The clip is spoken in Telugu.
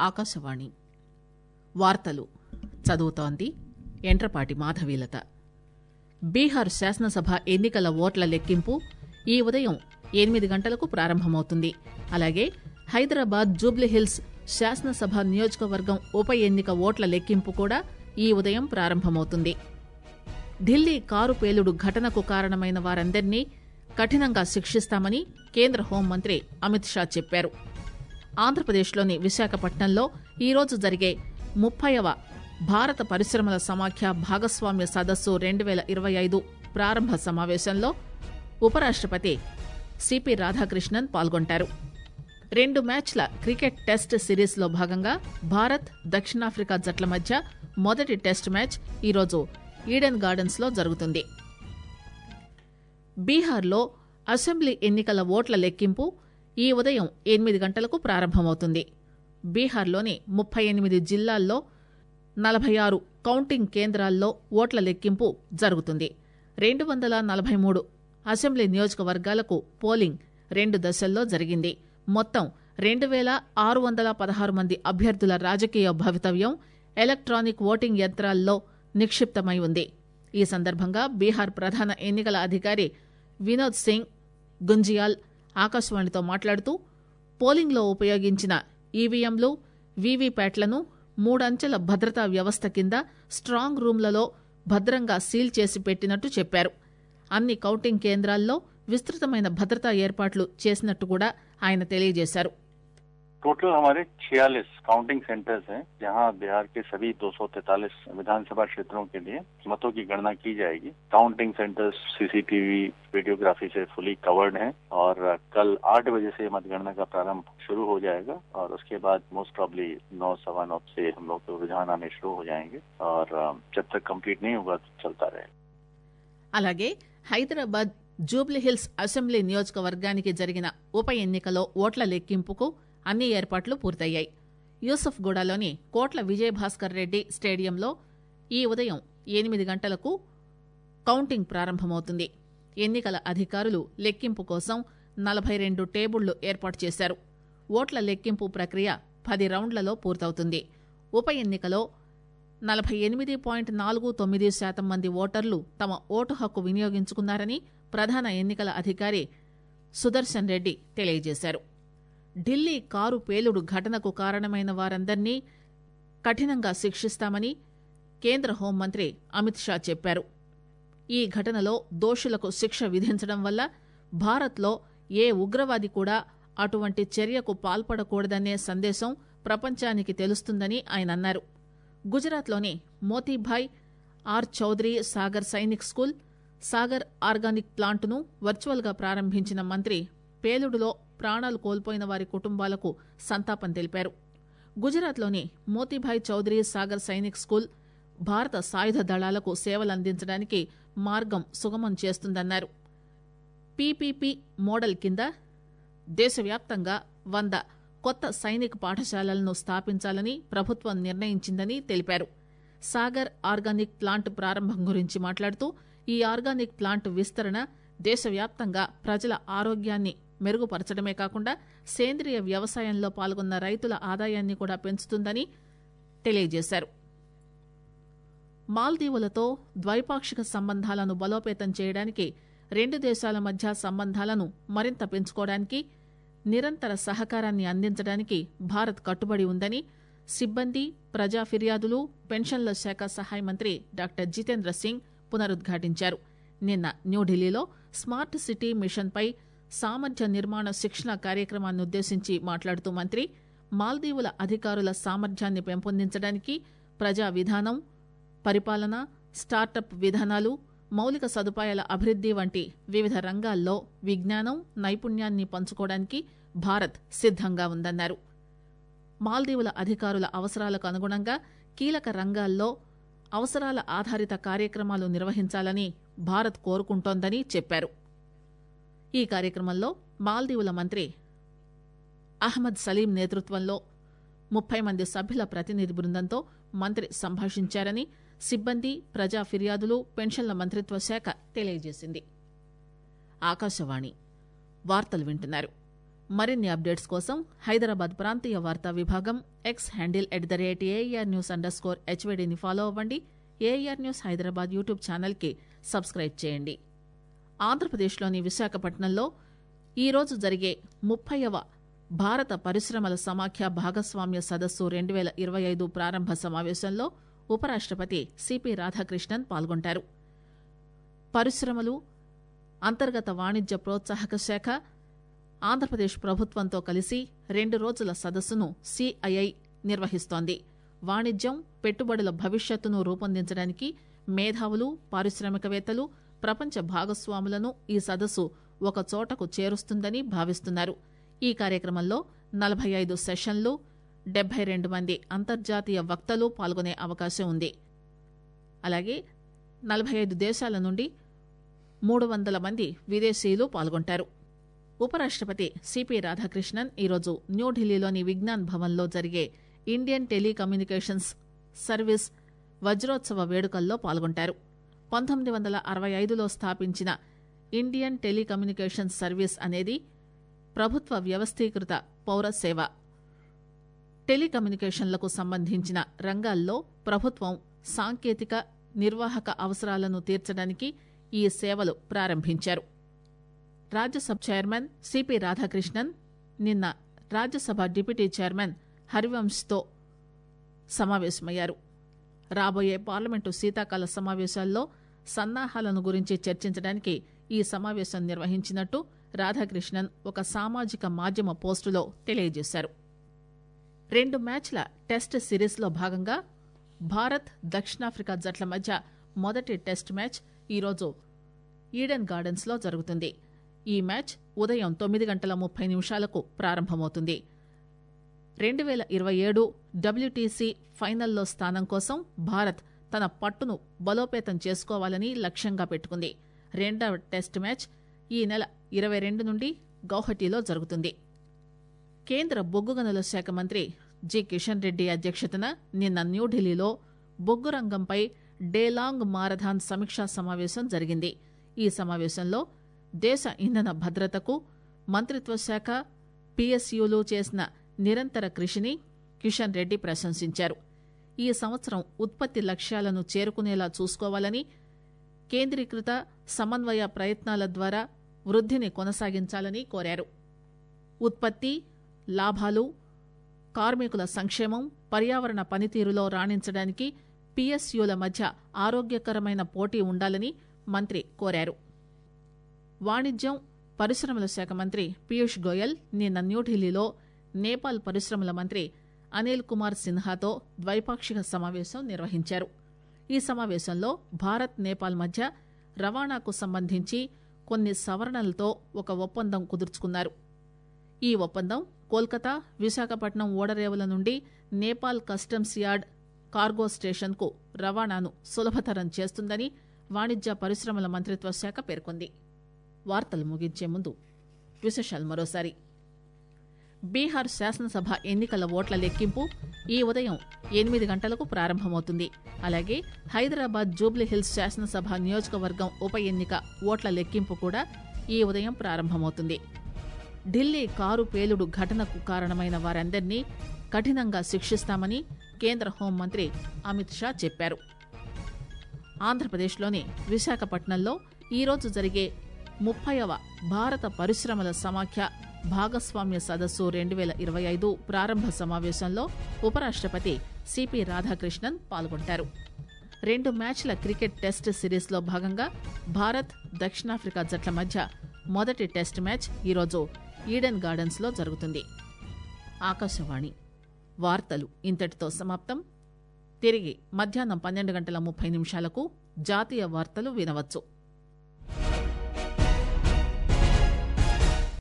ఆకాశవాణి వార్తలు చదువుతోంది ఎంట్రపాటి మాధవీలత బీహార్ శాసనసభ ఎన్నికల ఓట్ల లెక్కింపు ఈ ఉదయం ఎనిమిది గంటలకు ప్రారంభమవుతుంది అలాగే హైదరాబాద్ జూబ్లీహిల్స్ శాసనసభ నియోజకవర్గం ఉప ఎన్నిక ఓట్ల లెక్కింపు కూడా ఈ ఉదయం ప్రారంభమవుతుంది ఢిల్లీ కారు పేలుడు ఘటనకు కారణమైన వారందరినీ కఠినంగా శిక్షిస్తామని కేంద్ర హోంమంత్రి అమిత్ షా చెప్పారు ఆంధ్రప్రదేశ్లోని విశాఖపట్నంలో ఈరోజు జరిగే ముప్పైవ భారత పరిశ్రమల సమాఖ్య భాగస్వామ్య సదస్సు రెండు పేల ఇరవై ఐదు ప్రారంభ సమావేశంలో ఉపరాష్టపతి సిపి రాధాకృష్ణన్ పాల్గొంటారు రెండు మ్యాచ్ల క్రికెట్ టెస్ట్ సిరీస్లో భాగంగా భారత్ దక్షిణాఫ్రికా జట్ల మధ్య మొదటి టెస్ట్ మ్యాచ్ ఈరోజు ఈడెన్ గార్డెన్స్ లో జరుగుతుంది బీహార్లో అసెంబ్లీ ఎన్నికల ఓట్ల లెక్కింపు ఈ ఉదయం ఎనిమిది గంటలకు ప్రారంభమవుతుంది బీహార్లోని ముప్పై ఎనిమిది జిల్లాల్లో నలభై ఆరు కౌంటింగ్ కేంద్రాల్లో ఓట్ల లెక్కింపు జరుగుతుంది రెండు వందల నలభై మూడు అసెంబ్లీ నియోజకవర్గాలకు పోలింగ్ రెండు దశల్లో జరిగింది మొత్తం రెండు వేల ఆరు వందల పదహారు మంది అభ్యర్థుల రాజకీయ భవితవ్యం ఎలక్ట్రానిక్ ఓటింగ్ యంత్రాల్లో నిక్షిప్తమై ఉంది ఈ సందర్భంగా బీహార్ ప్రధాన ఎన్నికల అధికారి వినోద్ సింగ్ గుంజియాల్ ఆకాశవాణితో మాట్లాడుతూ పోలింగ్లో ఉపయోగించిన ఈవీఎంలు వీవీప్యాట్లను మూడంచెల భద్రతా వ్యవస్థ కింద స్ట్రాంగ్ రూంలలో భద్రంగా సీల్ చేసి పెట్టినట్టు చెప్పారు అన్ని కౌంటింగ్ కేంద్రాల్లో విస్తృతమైన భద్రతా ఏర్పాట్లు చేసినట్టు కూడా ఆయన తెలియజేశారు टोटल हमारे 46 काउंटिंग सेंटर्स हैं जहां बिहार के सभी 243 विधानसभा क्षेत्रों के लिए मतों की गणना की जाएगी काउंटिंग सेंटर्स सीसीटीवी वीडियोग्राफी से फुली कवर्ड हैं और कल आठ बजे से मतगणना का प्रारंभ शुरू हो जाएगा और उसके बाद मोस्ट प्रॉब्ली नौ सवा नौ से हम लोग को रुझान आने शुरू हो जाएंगे और जब तक कंप्लीट नहीं होगा तो चलता रहेगा అలాగే హైదరాబాద్ జూబ్లీహిల్స్ అసెంబ్లీ నియోజకవర్గానికి జరిగిన ఉప ఎన్నికలో ఓట్ల లెక్కింపుకు అన్ని ఏర్పాట్లు పూర్తయ్యాయి యూసఫ్గూడలోని కోట్ల విజయభాస్కర్ రెడ్డి స్టేడియంలో ఈ ఉదయం ఎనిమిది గంటలకు కౌంటింగ్ ప్రారంభమవుతుంది ఎన్నికల అధికారులు లెక్కింపు కోసం నలభై రెండు టేబుళ్లు ఏర్పాటు చేశారు ఓట్ల లెక్కింపు ప్రక్రియ పది రౌండ్లలో పూర్తవుతుంది ఉప ఎన్నికలో నలభై ఎనిమిది పాయింట్ నాలుగు తొమ్మిది శాతం మంది ఓటర్లు తమ ఓటు హక్కు వినియోగించుకున్నారని ప్రధాన ఎన్నికల అధికారి సుదర్శన్ రెడ్డి తెలియజేశారు ఢిల్లీ కారు పేలుడు ఘటనకు కారణమైన వారందరినీ కఠినంగా శిక్షిస్తామని కేంద్ర హోంమంత్రి అమిత్ షా చెప్పారు ఈ ఘటనలో దోషులకు శిక్ష విధించడం వల్ల భారత్లో ఏ ఉగ్రవాది కూడా అటువంటి చర్యకు పాల్పడకూడదనే సందేశం ప్రపంచానికి తెలుస్తుందని ఆయన అన్నారు గుజరాత్లోని Motibhai R Chaudhary Sagar Sainik school Sagar organic ప్లాంట్ను వర్చువల్గా ప్రారంభించిన మంత్రి పేలుడులో ప్రాణాలు కోల్పోయిన వారి కుటుంబాలకు సంతాపం తెలిపారు గుజరాత్లోని మోతీభాయ్ చౌదరి సాగర్ సైనిక్ స్కూల్ భారత సాయుధ దళాలకు సేవలందించడానికి మార్గం సుగమం చేస్తుందన్నారు పీపీపీ మోడల్ కింద దేశవ్యాప్తంగా వంద కొత్త సైనిక పాఠశాలలను స్థాపించాలని ప్రభుత్వం నిర్ణయించిందని తెలిపారు సాగర్ ఆర్గానిక్ ప్లాంట్ ప్రారంభం గురించి మాట్లాడుతూ ఈ ఆర్గానిక్ ప్లాంట్ విస్తరణ దేశవ్యాప్తంగా ప్రజల ఆరోగ్యాన్ని మెరుగుపరచడమే కాకుండా సేంద్రియ వ్యవసాయంలో పాల్గొన్న రైతుల ఆదాయాన్ని కూడా పెంచుతుందని తెలియజేశారు మాల్దీవులతో ద్వైపాక్షిక సంబంధాలను బలోపేతం చేయడానికి రెండు దేశాల మధ్య సంబంధాలను మరింత పెంచుకోవడానికి నిరంతర సహకారాన్ని అందించడానికి భారత్ కట్టుబడి ఉందని సిబ్బంది ప్రజా ఫిర్యాదులు పెన్షన్ల శాఖ సహాయ మంత్రి డాక్టర్ జితేంద్ర సింగ్ పునరుద్ఘాటించారు నిన్న న్యూఢిల్లీలో స్మార్ట్ సిటీ మిషన్పై సామర్థ్య నిర్మాణ శిక్షణ కార్యక్రమాన్ని ఉద్దేశించి మాట్లాడుతూ మంత్రి మాల్దీవుల అధికారుల సామర్థ్యాన్ని పెంపొందించడానికి ప్రజా విధానం పరిపాలన స్టార్టప్ విధానాలు మౌలిక సదుపాయాల అభివృద్ది వంటి వివిధ రంగాల్లో విజ్ఞానం నైపుణ్యాన్ని పంచుకోవడానికి భారత్ సిద్దంగా ఉందన్నారు మాల్దీవుల అధికారుల అవసరాలకు అనుగుణంగా కీలక రంగాల్లో అవసరాల ఆధారిత కార్యక్రమాలు నిర్వహించాలని భారత్ కోరుకుంటోందని చెప్పారు ఈ కార్యక్రమంలో మాల్దీవుల మంత్రి అహ్మద్ సలీం నేతృత్వంలో ముప్పై మంది సభ్యుల ప్రతినిధి బృందంతో మంత్రి సంభాషించారని సిబ్బంది ప్రజా ఫిర్యాదులు పెన్షన్ల మంత్రిత్వ శాఖ తెలియజేసింది ఆకాశవాణి వార్తలు వింటున్నారు మరిన్ని అప్డేట్స్ కోసం హైదరాబాద్ ప్రాంతీయ వార్తా విభాగం X handle at the rate air news underscore స్కోర్ హెచ్వీడీని ఫాలో అవ్వండి ఏఆర్ న్యూస్ హైదరాబాద్ యూట్యూబ్ ఛానల్కి సబ్స్క్రైబ్ చేయండి ఆంధ్రప్రదేశ్లోని విశాఖపట్నంలో ఈరోజు జరిగే ముప్పైవ భారత పరిశ్రమల సమాఖ్య భాగస్వామ్య సదస్సు రెండు వేల ఇరవై ఐదు ప్రారంభ సమావేశంలో ఉపరాష్టపతి సిపి రాధాకృష్ణన్ పాల్గొంటారు పరిశ్రమలు అంతర్గత వాణిజ్య ప్రోత్సాహక శాఖ ఆంధ్రప్రదేశ్ ప్రభుత్వంతో కలిసి రెండు రోజుల సదస్సును సిఐఐ నిర్వహిస్తోంది వాణిజ్యం పెట్టుబడుల భవిష్యత్తును రూపొందించడానికి మేధావులు పారిశ్రామికవేత్తలు ప్రపంచ భాగస్వాములను ఈ సదస్సు ఒక చోటకు చేరుస్తుందని భావిస్తున్నారు ఈ కార్యక్రమంలో నలభై ఐదు సెషన్లు డెబ్బై రెండు మంది అంతర్జాతీయ వక్తలు పాల్గొనే అవకాశం ఉంది అలాగే నలభై ఐదు దేశాల నుండి మూడు వందల మంది విదేశీయులు పాల్గొంటారు ఉపరాష్టపతి సిపి రాధాకృష్ణన్ ఈరోజు న్యూఢిల్లీలోని విజ్ఞాన్ భవన్లో జరిగే ఇండియన్ టెలికమ్యూనికేషన్స్ సర్వీస్ వజ్రోత్సవ వేడుకల్లో పాల్గొంటారు పంతొమ్మిది వందల అరవై ఐదులో స్థాపించిన ఇండియన్ టెలికమ్యూనికేషన్స్ సర్వీస్ అనేది ప్రభుత్వ వ్యవస్థీకృత పౌర సేవ టెలికమ్యూనికేషన్లకు సంబంధించిన రంగాల్లో ప్రభుత్వం సాంకేతిక నిర్వాహక అవసరాలను తీర్చడానికి ఈ సేవలు ప్రారంభించారు రాజ్యసభ చైర్మన్ సిపి రాధాకృష్ణన్ నిన్న రాజ్యసభ డిప్యూటీ చైర్మన్ హరివంశ్తో సమావేశమయ్యారు రాబోయే పార్లమెంటు శీతాకాల సమావేశాల్లో సన్నాహాలను గురించి చర్చించడానికి ఈ సమావేశం నిర్వహించినట్టు రాధాకృష్ణన్ ఒక సామాజిక మాధ్యమ పోస్టులో తెలియజేశారు రెండు మ్యాచ్ల టెస్ట్ సిరీస్లో భాగంగా భారత్ దక్షిణాఫ్రికా జట్ల మధ్య మొదటి టెస్ట్ మ్యాచ్ ఈరోజు ఈడెన్ గార్డెన్స్ లో జరుగుతుంది ఈ మ్యాచ్ ఉదయం తొమ్మిది గంటల ముప్పై నిమిషాలకు ప్రారంభమవుతుంది రెండు వేల ఇరవై ఏడు డబ్ల్యూటీసీ ఫైనల్లో స్థానం కోసం భారత్ తన పట్టును బలోపేతం చేసుకోవాలని లక్ష్యంగా పెట్టుకుంది రెండవ టెస్ట్ మ్యాచ్ ఈ నెల ఇరవై రెండు నుండి గౌహటిలో జరుగుతుంది కేంద్ర బొగ్గు గనుల శాఖ మంత్రి జి కిషన్ రెడ్డి అధ్యక్షతన నిన్న న్యూఢిల్లీలో బొగ్గు రంగంపై డేలాంగ్ మారథాన్ సమీక్షా సమావేశం జరిగింది ఈ సమావేశంలో దేశ ఇంధన భద్రతకు మంత్రిత్వ శాఖ పిఎస్యులు చేసిన నిరంతర కృషిని కిషన్ రెడ్డి ప్రశంసించారు ఈ సంవత్సరం ఉత్పత్తి లక్ష్యాలను చేరుకునేలా చూసుకోవాలని కేంద్రీకృత సమన్వయ ప్రయత్నాల ద్వారా వృద్ధిని కొనసాగించాలని కోరారు ఉత్పత్తి లాభాలు కార్మికుల సంక్షేమం పర్యావరణ పనితీరులో రాణించడానికి పిఎస్యుల మధ్య ఆరోగ్యకరమైన పోటీ ఉండాలని మంత్రి కోరారు వాణిజ్యం పరిశ్రమల శాఖ మంత్రి పీయూష్ గోయల్ నిన్న న్యూఢిల్లీలో నేపాల్ పరిశ్రమల మంత్రి అనిల్ కుమార్ సిన్హాతో ద్వైపాక్షిక సమావేశం నిర్వహించారు ఈ సమావేశంలో భారత్ నేపాల్ మధ్య రవాణాకు సంబంధించి కొన్ని సవరణలతో ఒక ఒప్పందం కుదుర్చుకున్నారు ఈ ఒప్పందం కోల్కతా విశాఖపట్నం ఓడరేవుల నుండి నేపాల్ కస్టమ్స్ యార్డ్ కార్గో స్టేషన్కు రవాణాను సులభతరం చేస్తుందని వాణిజ్య పరిశ్రమల మంత్రిత్వ శాఖ పేర్కొంది వార్తలు ముగించే ముందు విశేషాలు మరోసారి బీహార్ శాసనసభ ఎన్నికల ఓట్ల లెక్కింపు ఈ ఉదయం ఎనిమిది గంటలకు ప్రారంభమవుతుంది అలాగే హైదరాబాద్ జూబ్లీహిల్స్ శాసనసభ నియోజకవర్గం ఉప ఎన్నిక ఓట్ల లెక్కింపు కూడా ఈ ఉదయం ప్రారంభమవుతుంది ఢిల్లీ కారు పేలుడు ఘటనకు కారణమైన వారందరినీ కఠినంగా శిక్షిస్తామని కేంద్ర హోంమంత్రి అమిత్ షా చెప్పారు ఆంధ్రప్రదేశ్లోని విశాఖపట్నంలో ఈరోజు జరిగే ముప్పైవ భారత పరిశ్రమల సమాఖ్య భాగస్వామ్య సదస్సు రెండు వేల ఇరవై ఐదు ప్రారంభ సమావేశంలో ఉపరాష్టపతి సిపి రాధాకృష్ణన్ పాల్గొంటారు రెండు మ్యాచ్ల క్రికెట్ టెస్ట్ సిరీస్లో భాగంగా భారత్ దక్షిణాఫ్రికా జట్ల మధ్య మొదటి టెస్ట్ మ్యాచ్ ఈరోజు ఈడెన్ గార్డెన్స్లో జరుగుతుంది ఆకాశవాణి వార్తలు ఇంతటితో సమాప్తం తిరిగి మధ్యాహ్నం పన్నెండు గంటల ముప్పై నిమిషాలకు జాతీయ వార్తలు వినవచ్చు